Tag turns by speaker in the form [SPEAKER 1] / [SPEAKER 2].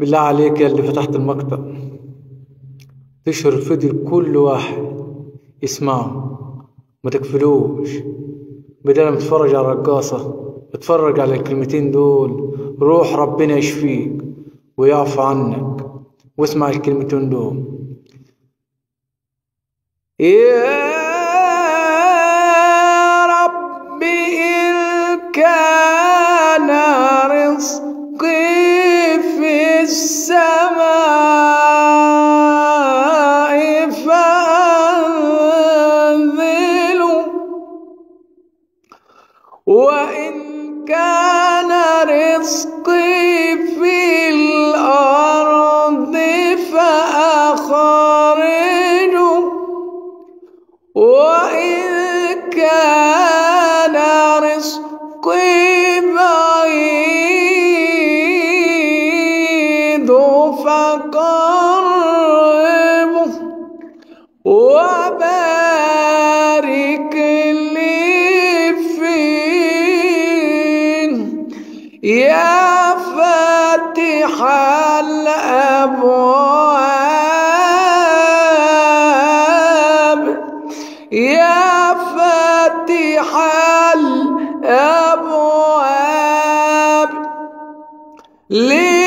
[SPEAKER 1] بالله عليك يا اللي فتحت المقطع تشهر الفيديو لكل واحد يسمعه ما تقفلوش بدل ما تتفرج على الرقاصة اتفرج على الكلمتين دول روح ربنا يشفيك ويعفو عنك واسمع الكلمتين دول يا ربي إن كان رزقي في السماء فأنزله وإن كان رزقي في الأرض فأخرجه وإن كان رزقي بعيد فقربه وبارك لي فيه يا فاتح الأبواب يا فاتح الأبواب لي